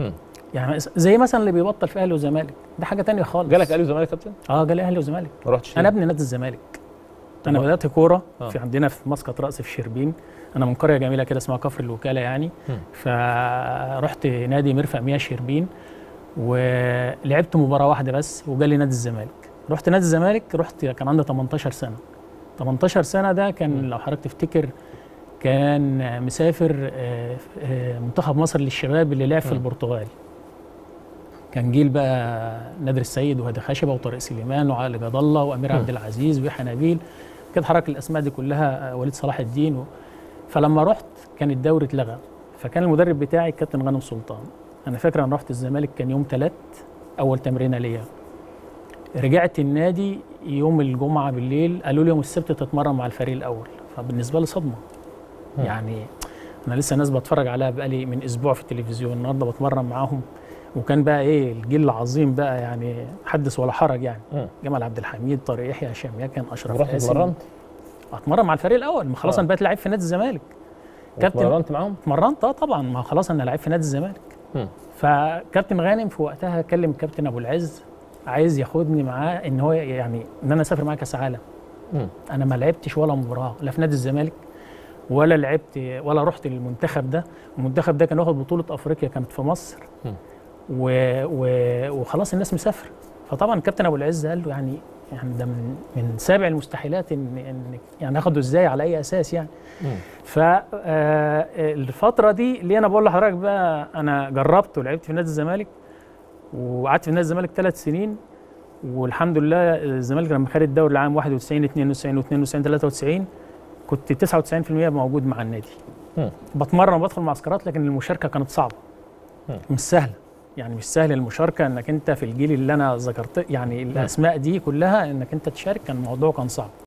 مم. يعني زي مثلا اللي بيبطل في اهلي وزمالك ده حاجه تانية خالص جالك اهلي وزمالك يا كابتن؟ اه جالي اهلي وزمالك ما رحتش انا ابن نادي الزمالك انا بدات كوره آه. في عندنا في مسقط راس في شربين انا من قريه جميله كده اسمها كفر الوكاله يعني مم. فرحت نادي مرفأ مياه شربين ولعبت مباراه واحده بس وجالي نادي الزمالك رحت نادي الزمالك رحت كان عندي 18 سنه 18 سنه ده كان مم. لو حضرتك تفتكر كان مسافر آه، آه، منتخب مصر للشباب اللي لعب في مم. البرتغال كان جيل بقى نادر السيد وهادي خشبه وطارق سليمان وعلي جد الله وامير مم. عبد العزيز ويحيى نبيل كانت حركه الاسماء دي كلها آه، وليد صلاح الدين و... فلما رحت كان الدوري اتلغى فكان المدرب بتاعي الكابتن غانم سلطان انا فاكر انا رحت الزمالك كان يوم ثلاث اول تمرينه ليا رجعت النادي يوم الجمعه بالليل قالوا لي يوم السبت تتمرن مع الفريق الاول فبالنسبه لي صدمه مم. يعني انا لسه ناس بتفرج عليها بقالي من اسبوع في التلفزيون النهارده بتمرن معاهم وكان بقى ايه الجيل العظيم بقى يعني حدث ولا حرج يعني مم. جمال عبد الحميد طارق يحيى هشام يكن اشرف ورحت قاسم اتمرنت اتمرن مع الفريق الاول ما خلاص آه. انا بقيت لعيب في نادي الزمالك كابتن- اتمرنت معاهم؟ اتمرنت اه طبعا ما خلاص انا لعيب في نادي الزمالك مم. فكابتن غانم في وقتها كلم كابتن ابو العز عايز ياخدني معاه ان هو يعني ان انا اسافر معاه كاس عالم مم. انا ما لعبتش ولا مباراه لا في نادي الزمالك ولا لعبت ولا رحت للمنتخب ده المنتخب ده كان واخد بطوله افريقيا كانت في مصر مم. و... و... وخلاص الناس مسافره فطبعا كابتن ابو العز قال له يعني يعني ده من من سابع المستحيلات ان ان يعني اخده ازاي على اي اساس يعني مم. فالفتره دي اللي انا بقول لحضرتك بقى انا جربت ولعبت في نادي الزمالك وقعدت في نادي الزمالك ثلاث سنين والحمد لله الزمالك لما خد الدوري العام 91 92 و92 93 كنت 99% موجود مع النادي مم. بتمرن وبدخل معسكرات لكن المشاركه كانت صعبه مم. مش سهله يعني مش سهل المشاركه انك انت في الجيل اللي انا ذكرت يعني الاسماء دي كلها انك انت تشارك كان الموضوع كان صعب